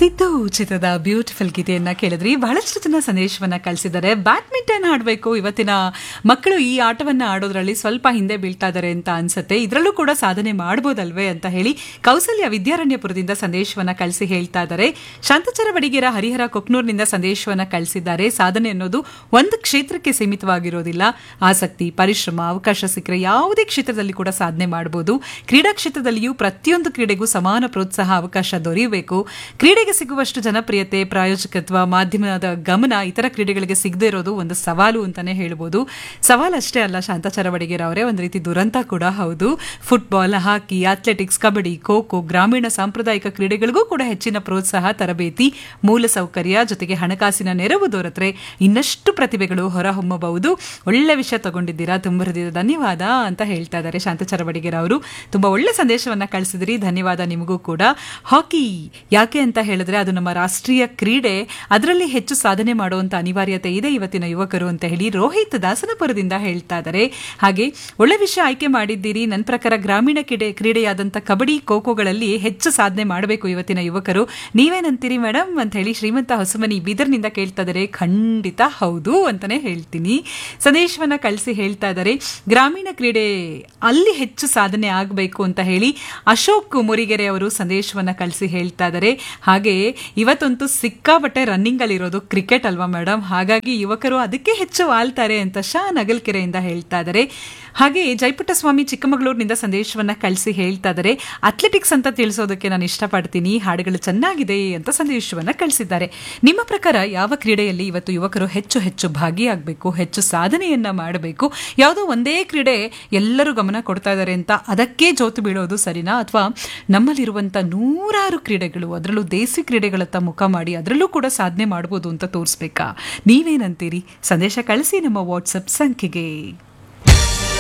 ಸಿದ್ದು ಚಿತ್ರದ ಬ್ಯೂಟಿಫುಲ್ ಗೀತೆಯನ್ನ ಕೇಳಿದ್ರಿ ಬಹಳಷ್ಟು ಜನ ಸಂದೇಶವನ್ನ ಕಳಿಸಿದ್ದಾರೆ ಬ್ಯಾಡ್ಮಿಂಟನ್ ಆಡಬೇಕು ಇವತ್ತಿನ ಮಕ್ಕಳು ಈ ಆಟವನ್ನ ಆಡೋದ್ರಲ್ಲಿ ಸ್ವಲ್ಪ ಹಿಂದೆ ಬೀಳ್ತಾ ಇದ್ದಾರೆ ಅಂತ ಅನ್ಸುತ್ತೆ ಇದರಲ್ಲೂ ಕೂಡ ಸಾಧನೆ ಮಾಡ್ಬೋದಲ್ವೇ ಅಂತ ಹೇಳಿ ಕೌಸಲ್ಯ ವಿದ್ಯಾರಣ್ಯಪುರದಿಂದ ಸಂದೇಶವನ್ನ ಕಳಿಸಿ ಹೇಳ್ತಾ ಇದ್ದಾರೆ ಶಾಂತಚರ ಬಡಿಗೇರ ಹರಿಹರ ಕೊಕ್ನೂರ್ನಿಂದ ಸಂದೇಶವನ್ನ ಕಳಿಸಿದ್ದಾರೆ ಸಾಧನೆ ಅನ್ನೋದು ಒಂದು ಕ್ಷೇತ್ರಕ್ಕೆ ಸೀಮಿತವಾಗಿರೋದಿಲ್ಲ ಆಸಕ್ತಿ ಪರಿಶ್ರಮ ಅವಕಾಶ ಸಿಕ್ಕರೆ ಯಾವುದೇ ಕ್ಷೇತ್ರದಲ್ಲಿ ಕೂಡ ಸಾಧನೆ ಮಾಡಬಹುದು ಕ್ರೀಡಾ ಕ್ಷೇತ್ರದಲ್ಲಿಯೂ ಪ್ರತಿಯೊಂದು ಕ್ರೀಡೆಗೂ ಸಮಾನ ಪ್ರೋತ್ಸಾಹ ಅವಕಾಶ ದೊರೆಯಬೇಕು ಕ್ರೀಡೆಗೆ ಸಿಗುವಷ್ಟು ಜನಪ್ರಿಯತೆ ಪ್ರಾಯೋಜಕತ್ವ ಮಾಧ್ಯಮದ ಗಮನ ಇತರ ಕ್ರೀಡೆಗಳಿಗೆ ಸಿಗದೇ ಇರೋದು ಒಂದು ಸವಾಲು ಅಂತಾನೆ ಹೇಳ್ಬೋದು ಸವಾಲು ಅಷ್ಟೇ ಅಲ್ಲ ಶಾಂತಾಚಾರ ಬಡಿಗೇರ ಅವರೇ ಒಂದು ರೀತಿ ದುರಂತ ಕೂಡ ಹೌದು football hockey athletics kabaddi kho kho ಗ್ರಾಮೀಣ ಸಾಂಪ್ರದಾಯಿಕ ಕ್ರೀಡೆಗಳಿಗೂ ಕೂಡ ಹೆಚ್ಚಿನ ಪ್ರೋತ್ಸಾಹ ತರಬೇತಿ ಮೂಲಸೌಕರ್ಯ ಜೊತೆಗೆ ಹಣಕಾಸಿನ ನೆರವು ದೊರೆತರೆ ಇನ್ನಷ್ಟು ಪ್ರತಿಭೆಗಳು ಹೊರಹೊಮ್ಮಬಹುದು ಒಳ್ಳೆ ವಿಷಯ ತಗೊಂಡಿದ್ದೀರಾ ತುಂಬ ಹೃದಯದ ಧನ್ಯವಾದ ಅಂತ ಹೇಳ್ತಾ ಇದ್ದಾರೆ ಶಾಂತಚಾರ ಬಡಿಗೇರ ಅವರು ತುಂಬಾ ಒಳ್ಳೆ ಸಂದೇಶವನ್ನ ಕಳಿಸಿದ್ರಿ ಧನ್ಯವಾದ ನಿಮಗೂ ಕೂಡ ಹಾಕಿ ಯಾಕೆ ಅಂತ ಹೇಳಿದ್ರೆ ಅದು ನಮ್ಮ ರಾಷ್ಟ್ರೀಯ ಕ್ರೀಡೆ ಅದರಲ್ಲಿ ಹೆಚ್ಚು ಸಾಧನೆ ಮಾಡುವಂತ ಅನಿವಾರ್ಯತೆ ಇದೆ ಇವತ್ತಿನ ಯುವಕರು ಅಂತ ಹೇಳಿ ರೋಹಿತ್ ದಾಸನಪುರದಿಂದ ಹೇಳ್ತಾ ಇದ್ದಾರೆ ಹಾಗೆ ಒಳ್ಳೆ ವಿಷಯ ಆಯ್ಕೆ ಮಾಡಿದ್ದೀರಿ ನನ್ನ ಪ್ರಕಾರ ಗ್ರಾಮೀಣ ಕ್ರೀಡೆ ಕ್ರೀಡೆಯಾದಂಥ ಕಬಡ್ಡಿ ಖೋಖೋಗಳಲ್ಲಿ ಹೆಚ್ಚು ಸಾಧನೆ ಮಾಡಬೇಕು ಇವತ್ತಿನ ಯುವಕರು ನೀವೇನಂತೀರಿ ಮೇಡಮ್ ಅಂತ ಹೇಳಿ ಶ್ರೀಮಂತ ಹೊಸಮನಿ ಬೀದರ್ನಿಂದ ಕೇಳ್ತಾ ಇದ್ದಾರೆ ಖಂಡಿತ ಹೌದು ಅಂತಾನೆ ಹೇಳ್ತೀನಿ ಸಂದೇಶವನ್ನ ಕಳಿಸಿ ಹೇಳ್ತಾ ಇದ್ದಾರೆ ಗ್ರಾಮೀಣ ಕ್ರೀಡೆ ಅಲ್ಲಿ ಹೆಚ್ಚು ಸಾಧನೆ ಆಗಬೇಕು ಅಂತ ಹೇಳಿ ಅಶೋಕ್ ಮುರಿಗೆರೆ ಅವರು ಸಂದೇಶವನ್ನ ಕಳಿಸಿ ಹೇಳ್ತಾ ಇದ್ದಾರೆ ಹಾಗೆ ಇವತ್ತಂತೂ ಸಿಕ್ಕಾಬಟ್ಟೆ ರನ್ನಿಂಗ್ ಅಲ್ಲಿ ಇರೋದು ಕ್ರಿಕೆಟ್ ಅಲ್ವಾ ಮೇಡಮ್ ಹಾಗಾಗಿ ಯುವಕರು ಅದಕ್ಕೆ ಹೆಚ್ಚು ಆಳ್ತಾರೆ ಅಂತ ಶಾ ನಗಲ್ಕೆರೆಯಿಂದ ಹೇಳ್ತಾ ಇದ್ದಾರೆ ಹಾಗೆ ಜಯಪುಟ್ಟಸ್ವಾಮಿ ಚಿಕ್ಕಮಗಳೂರಿನಿಂದ ಸಂದೇಶವನ್ನ ಕಳಿಸಿ ಹೇಳ್ತಾ ಇದ್ದಾರೆ ಅಥ್ಲೆಟಿಕ್ಸ್ ಅಂತ ತಿಳಿಸೋದಕ್ಕೆ ನಾನು ಇಷ್ಟಪಡ್ತೀನಿ ಹಾಡುಗಳು ಚೆನ್ನಾಗಿದೆ ಅಂತ ಸಂದೇಶವನ್ನ ಕಳಿಸಿದ್ದಾರೆ ನಿಮ್ಮ ಪ್ರಕಾರ ಯಾವ ಕ್ರೀಡೆಯಲ್ಲಿ ಇವತ್ತು ಯುವಕರು ಹೆಚ್ಚು ಹೆಚ್ಚು ಭಾಗಿಯಾಗಬೇಕು ಹೆಚ್ಚು ಸಾಧನೆಯನ್ನ ಮಾಡಬೇಕು ಯಾವುದೋ ಒಂದೇ ಕ್ರೀಡೆ ಎಲ್ಲರೂ ಗಮನ ಕೊಡ್ತಾ ಇದ್ದಾರೆ ಅಂತ ಅದಕ್ಕೆ ಜೋತು ಬೀಳೋದು ಸರಿನಾ ಅಥವಾ ನಮ್ಮಲ್ಲಿರುವಂಥ ನೂರಾರು ಕ್ರೀಡೆಗಳು ಅದರಲ್ಲೂ ದೇಸಿ ಕ್ರೀಡೆಗಳತ್ತ ಮುಖ ಮಾಡಿ ಅದರಲ್ಲೂ ಕೂಡ ಸಾಧನೆ ಮಾಡ್ಬೋದು ಅಂತ ತೋರಿಸ್ಬೇಕಾ ನೀವೇನಂತೀರಿ ಸಂದೇಶ ಕಳಿಸಿ ನಮ್ಮ ವಾಟ್ಸಪ್ ಸಂಖ್ಯೆಗೆ